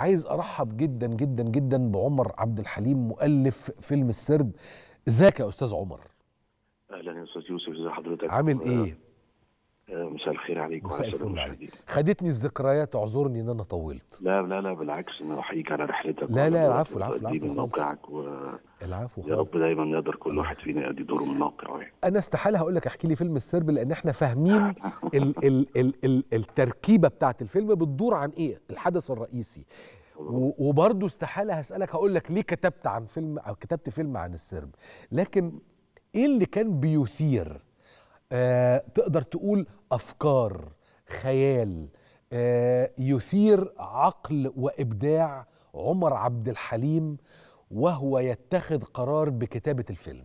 عايز ارحب جدا جدا جدا بعمر عبد الحليم مؤلف فيلم السرب ازيك يا استاذ عمر اهلا يا استاذ يوسف ازي حضرتك عامل ايه آه، مساء الخير عليك مساء وعلى الساده الفل عليك المشاهدين خدتني الذكريات اعذرني ان انا طولت لا لا لا بالعكس انا بحييك على رحلتك لا، وعلى لا، دورك العفو، العفو، وتقديم العفو خالص. موقعك ويا العفو خالص رب دايما يقدر كل واحد فينا يؤدي دوره من موقعه يعني انا استحاله هقول لك احكي لي فيلم السرب لان احنا فاهمين ال ال ال ال التركيبه بتاعت الفيلم بتدور عن ايه الحدث الرئيسي و- وبرضه استحاله هسالك هقول لك ليه كتبت عن فيلم او كتبت فيلم عن السرب لكن ايه اللي كان بيثير آه تقدر تقول افكار خيال آه يثير عقل وابداع عمر عبد الحليم وهو يتخذ قرار بكتابه الفيلم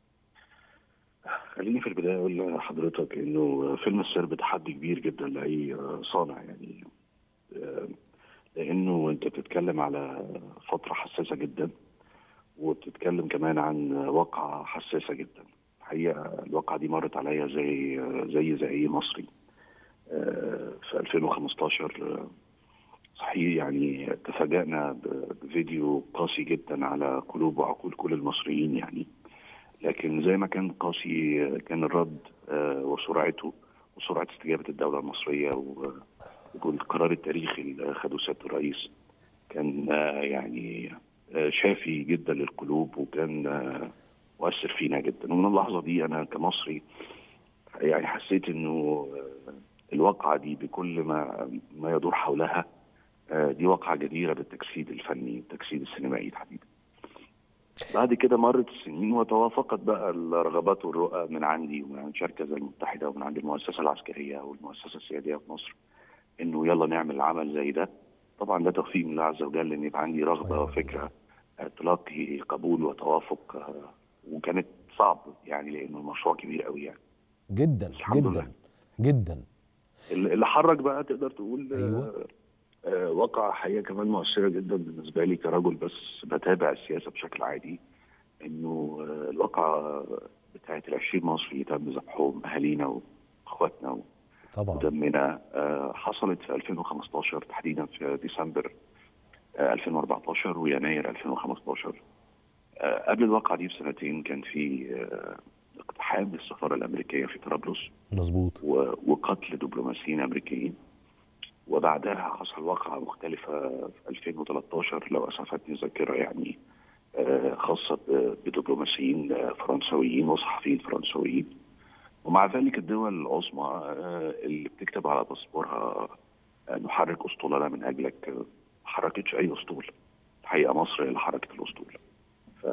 خليني في البدايه اقول لحضرتك انه فيلم السرب تحدي كبير جدا لاي صانع يعني آه، لانه انت بتتكلم على فتره حساسه جدا وبتتكلم كمان عن واقعه حساسه جدا الحقيقه الواقعه دي مرت عليا زي زي زي اي مصري آه، في 2015 آه، صحيح يعني تفاجأنا ب- بفيديو قاسي جدا على قلوب وعقول كل المصريين يعني لكن زي ما كان قاسي آه، كان الرد آه، وسرعته وسرعة استجابة الدولة المصرية و- والقرار التاريخي اللي خده سيادة الرئيس كان آه، يعني آه، شافي جدا للقلوب وكان آه، مؤثر فينا جدا ومن اللحظة دي أنا كمصري يعني حسيت إنه آه، الواقعة دي بكل ما ما يدور حولها آه، دي واقعة جديرة بالتجسيد الفني التجسيد السينمائي تحديدا بعد كده مرت السنين وتوافقت بقى الرغبات والرؤى من عندي ومن عند الشركة زي المتحدة ومن عند المؤسسة العسكرية والمؤسسة السيادية في مصر إنه يلا نعمل عمل زي ده طبعا ده توفيق من الله عز وجل إن يبقى عندي رغبة وفكرة آه، تلاقي قبول وتوافق آه، وكانت صعب يعني لأنه المشروع كبير قوي يعني جدا الحمد جدا لله. جدا اللي اللي حرك بقى تقدر تقول آه، أيوة. آه، واقع حقيقه كمان مؤثره جدا بالنسبه لي كرجل بس بتابع السياسه بشكل عادي انه آه، الواقعه بتاعت ال 20 مصري تم ذبحهم اهالينا واخواتنا طبعا ودمنا آه، حصلت في 2015 تحديدا في ديسمبر آه، 2014 ويناير 2015 آه، قبل الواقعه دي بسنتين كان في آه، اقتحام للسفاره الامريكيه في طرابلس مظبوط و- وقتل دبلوماسيين امريكيين وبعدها حصل واقعة مختلفة في 2013 لو أسعفتني الذاكرة يعني آه، خاصة ب- بدبلوماسيين آه، فرنسويين وصحفيين فرنسويين ومع ذلك الدول العظمى آه، اللي بتكتب على باسبورها آه، نحرك أسطولنا من أجلك آه، ما حركتش أي أسطول الحقيقة مصر هي اللي حركت الأسطول ف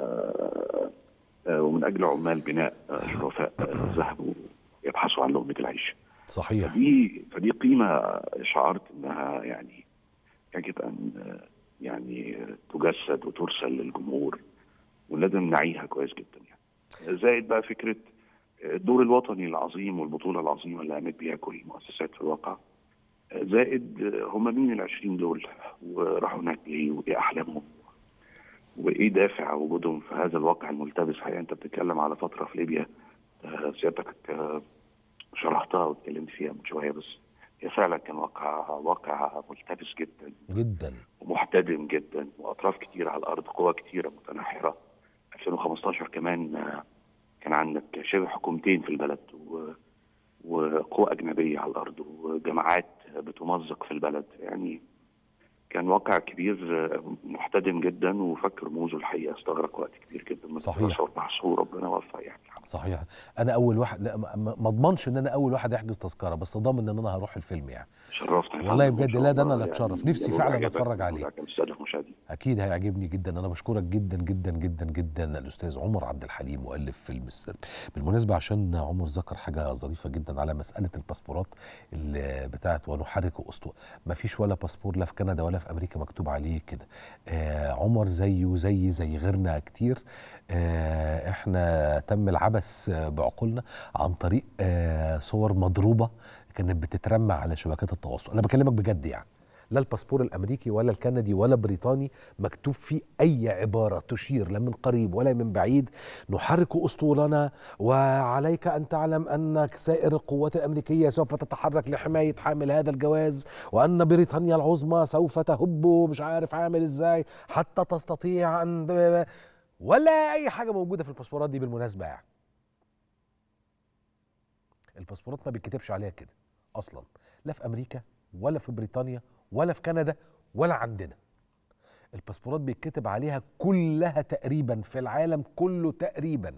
آه، ومن أجل عمال بناء آه، شرفاء آه، ذهبوا يبحثوا عن لقمة العيش صحيح فدي فدي قيمة شعرت إنها يعني يجب أن يعني تجسد وترسل للجمهور ولازم نعيها كويس جدا يعني زائد بقى فكرة الدور الوطني العظيم والبطولة العظيمة اللي قامت بيها كل المؤسسات في الواقع زائد هم مين العشرين دول وراحوا هناك ليه وإيه أحلامهم وإيه دافع وجودهم في هذا الواقع الملتبس حقيقة أنت بتتكلم على فترة في ليبيا آه، سيادتك آه، شرحتها واتكلمت فيها من شويه بس هي فعلا كان واقع واقع ملتبس جدا جدا ومحتدم جدا واطراف كتيره على الارض قوى كتيره متناحره 2015 كمان آه، كان عندك شبه حكومتين في البلد و- وقوى اجنبيه على الارض وجماعات بتمزق في البلد يعني كان واقع كبير آه، محتدم جدا وفك رموزه الحقيقه استغرق وقت كبير جدا من صحيح. الدراسه والبحث وربنا وفق يعني صحيح انا اول واحد لا ما ما- ما اضمنش ان انا اول واحد احجز تذكره بس ضامن ان انا هروح الفيلم يعني شرفتنا يا والله فندم، إن بجد شاء لا، ده الله أنا اللي أتشرف. يعني نفسي يبقى فعلا عجبك أتفرج عليه. وعجبك الساده المشاهدين اكيد هيعجبني جدا انا بشكرك جدا جدا جدا جدا الاستاذ عمر عبد الحليم مؤلف فيلم السرب بالمناسبه عشان عمر ذكر حاجه ظريفه جدا على مساله الباسبورات اللي بتاعت ونحرك اسطوره ما فيش ولا باسبور لا في كندا ولا في امريكا مكتوب عليه كده آه عمر زيه زي زي غيرنا كتير آه احنا تم العبث آه، بعقولنا عن طريق آه صور مضروبه كانت بتترمى على شبكات التواصل انا بكلمك بجد يعني لا الباسبور الامريكي ولا الكندي ولا بريطاني مكتوب فيه اي عباره تشير لا من قريب ولا من بعيد نحرك اسطولنا وعليك ان تعلم ان سائر القوات الامريكيه سوف تتحرك لحمايه حامل هذا الجواز وان بريطانيا العظمى سوف تهب مش عارف عامل ازاي حتى تستطيع ان ولا اي حاجه موجوده في الباسبورات دي بالمناسبه يعني الباسبورات ما بيتكتبش عليها كده اصلا لا في امريكا ولا في بريطانيا ولا في كندا ولا عندنا الباسبورات بيتكتب عليها كلها تقريبا في العالم كله تقريبا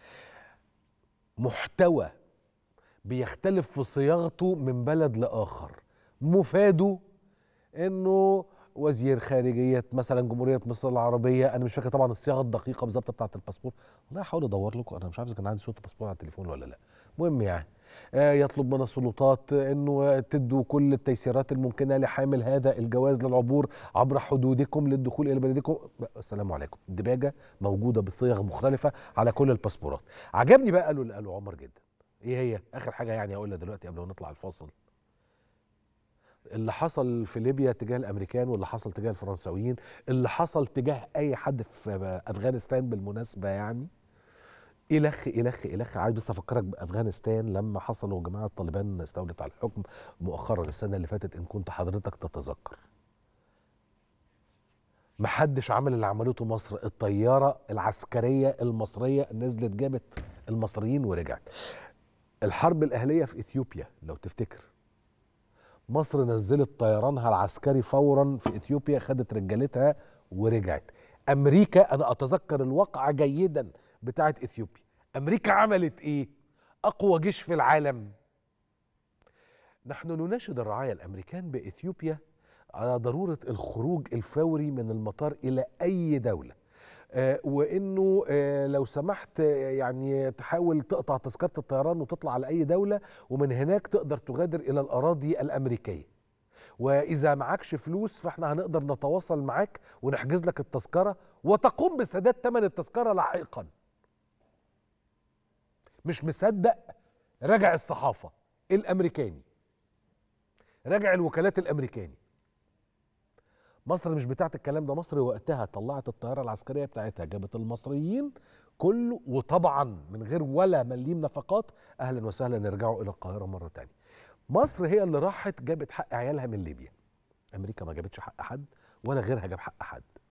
محتوى بيختلف في صياغته من بلد لاخر مفاده انه وزير خارجيه مثلا جمهوريه مصر العربيه انا مش فاكر طبعا الصياغه الدقيقه بالظبط بتاعه الباسبور والله هحاول ادور لكم انا مش عارف اذا كان عندي صوره الباسبور على التليفون ولا لا المهم يعني آه يطلب من السلطات انه تدوا كل التيسيرات الممكنه لحامل هذا الجواز للعبور عبر حدودكم للدخول الى بلدكم السلام عليكم الدباجه موجوده بصيغ مختلفه على كل الباسبورات عجبني بقى قالوا اللي قالوا عمر جدا ايه هي اخر حاجه يعني هقولها دلوقتي قبل ما نطلع الفاصل اللي حصل في ليبيا تجاه الامريكان واللي حصل تجاه الفرنساويين اللي حصل تجاه اي حد في افغانستان بالمناسبه يعني الخ الخ الخ عايز بس افكرك بافغانستان لما حصلوا جماعه طالبان استولت على الحكم مؤخرا السنه اللي فاتت ان كنت حضرتك تتذكر محدش عمل اللي عملته مصر الطياره العسكريه المصريه نزلت جابت المصريين ورجعت الحرب الاهليه في اثيوبيا لو تفتكر مصر نزلت طيرانها العسكري فورا في اثيوبيا خدت رجالتها ورجعت امريكا انا اتذكر الواقعه جيدا بتاعت اثيوبيا امريكا عملت ايه اقوى جيش في العالم نحن نناشد الرعايا الامريكان باثيوبيا على ضروره الخروج الفوري من المطار الى اي دوله آه وانه آه لو سمحت آه يعني تحاول تقطع تذكره الطيران وتطلع على اي دوله ومن هناك تقدر تغادر الى الاراضي الامريكيه واذا معكش فلوس فاحنا هنقدر نتواصل معاك ونحجز لك التذكره وتقوم بسداد ثمن التذكره لاحقا مش مصدق رجع الصحافه الامريكاني رجع الوكالات الامريكاني مصر مش بتاعت الكلام ده مصر وقتها طلعت الطياره العسكريه بتاعتها جابت المصريين كله وطبعا من غير ولا مليم نفقات اهلا وسهلا نرجعوا الى القاهره مره تانية مصر هي اللي راحت جابت حق عيالها من ليبيا امريكا ما جابتش حق حد ولا غيرها جاب حق حد